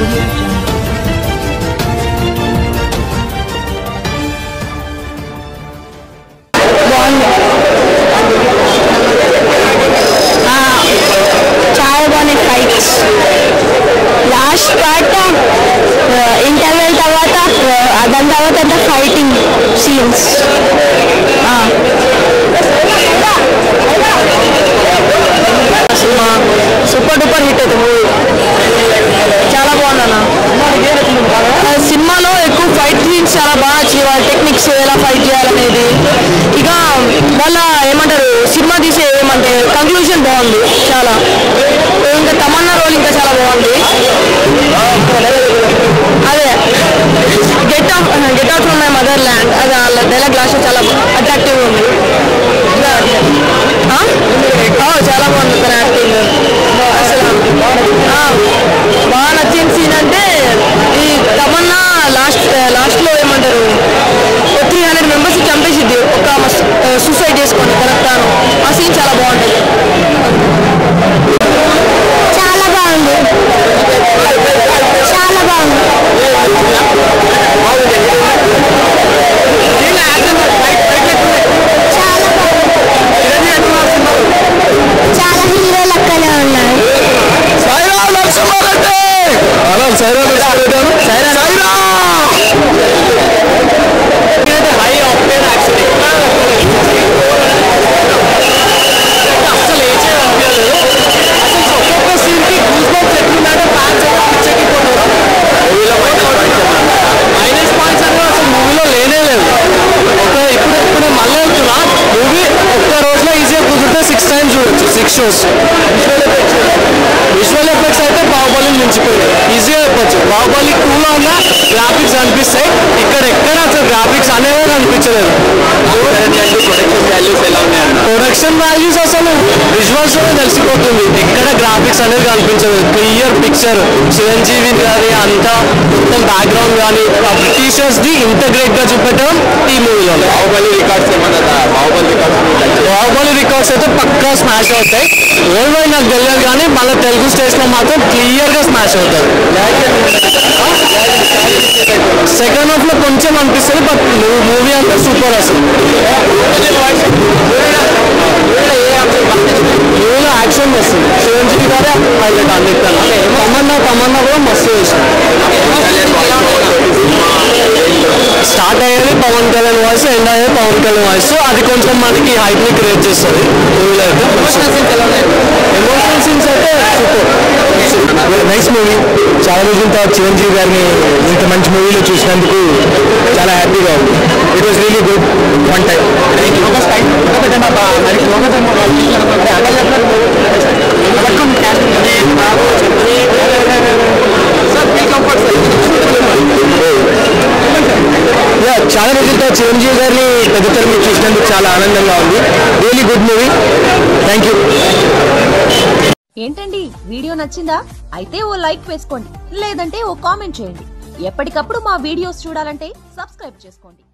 audio jungle. బాగుంది ఆ, చాలా బాగున్నాయి ఫైట్స్ లాస్ట్ పార్ట్ ఇంటర్వెల్ తర్వాత ఆ, దాని తర్వాత అంతా ఫైటింగ్ సీన్స్ సినిమా సూపర్ డూపర్ హిట్ అవుతుంది మూవీ చాలా బాగుందన్న ఆ, సినిమాలో ఎక్కువ ఫైట్ సీన్స్ చాలా బాగా నచ్చాయి వాళ్ళ టెక్నిక్స్ ఎలా ఫైట్ చేయాలనేది ఇక వాళ్ళ ఏమంటారు సినిమా తీసే ఏమంటే కంక్లూజన్ బాగుంది చాలా ఇంకా తమన్నా రోల్ ఇంకా చాలా బాగుంది అదే get of get out from my mother land అది వాళ్ళ డైలాగ్ లాస్ట్ చాలా అట్రాక్టివ్ ఉంది ఆ? ఆ, చాలా బాగుంది తన యాక్టింగ్ అసలు ఆ, బాగా నచ్చిన సీన్ అంటే ఈ తమన్నా లాస్ట్ లాస్ట్లో ఏమంటారు త్రీ హండ్రెడ్ మెంబర్స్ చంపేసిద్ది ఒక సూసైడ్ చేసుకొని కరెక్ట్ ఆ సీన్ చాలా బాగుంటుంది చాలా బాగుంది చాలా బాగుంది చాలా చాలా హీరో లెక్కనే ఉన్నారు మైనస్ పాయింట్స్ అంటే అసలు మూవీలో లేనే లేదు ఒక ఇప్పుడు ఇప్పుడు మళ్ళీ వెళ్తున్నా మూవీ ఒక్క రోజులో ఈజీగా కుదిరితే సిక్స్ టైమ్స్ చూడొచ్చు సిక్స్ షోస్ విజువల్ ఎఫెక్ట్స్ అయితే బాహుబలి మించిపోయింది ఈజీగా చెప్పొచ్చు బాహుబలి టూలో ఉన్న గ్రాఫిక్స్ అనిపిస్తాయి ఇక్కడ ఎక్కడ అసలు గ్రాఫిక్స్ అనేవి అనిపించలేదు ప్రొడక్షన్ వాల్యూస్ అసలు విజువల్స్ లోనే తెలిసిపోతుంది ఎక్కడ గ్రాఫిక్స్ అనేది కనిపించదు క్లియర్ పిక్చర్ చిరంజీవి కానీ అంతా మొత్తం బ్యాక్గ్రౌండ్ కానీ టీచర్స్ ది ఇంటగ్రేట్ గా చూపెట్టడం ఈ మూవీలో బాహుబలి రికార్డ్స్ ఏమన్నా బాహుబలి రికార్డ్స్ బాహుబలి రికార్డ్స్ అయితే పక్కా స్మాష్ అవుతాయి వరల్డ్ వైడ్ నాకు తెలియదు కానీ మన తెలుగు స్టేట్స్ లో మాత్రం క్లియర్ గా స్మాష్ అవుతుంది సెకండ్ హాఫ్ లో కొంచెం అనిపిస్తుంది బట్ మూవీ అంతా సూపర్ అసలు మూవీలో యాక్షన్ వస్తుంది చిరంజీవి గారే హైలైట్ అన్నిటికన్నా తమన్నా తమన్నా కూడా మస్తు చేసింది స్టార్ట్ అయ్యేది పవన్ కళ్యాణ్ వాయిస్ ఎండ్ అయ్యేది పవన్ కళ్యాణ్ వాయిస్ సో అది కొంచెం మనకి హైప్ ని క్రియేట్ చేస్తుంది మూవీలో అయితే ఎమోషనల్ సీన్స్ అయితే సూపర్ నైస్ మూవీ చాలా రోజుల తర్వాత చిరంజీవి గారిని ఇంత మంచి మూవీలో చూసినందుకు చాలా హ్యాపీగా ఉంది it was really good one time yeah చాలా రోజులతో చిరంజీవి గారిని పెద్ద తెర మీద చూసినందుకు చాలా ఆనందంగా ఉంది really good movie thank you ఏంటండి వీడియో నచ్చిందా అయితే ఓ లైక్ వేసుకోండి లేదంటే ఓ కామెంట్ చేయండి ఎప్పటికప్పుడు మా వీడియోస్ చూడాలంటే సబ్స్క్రైబ్ చేసుకోండి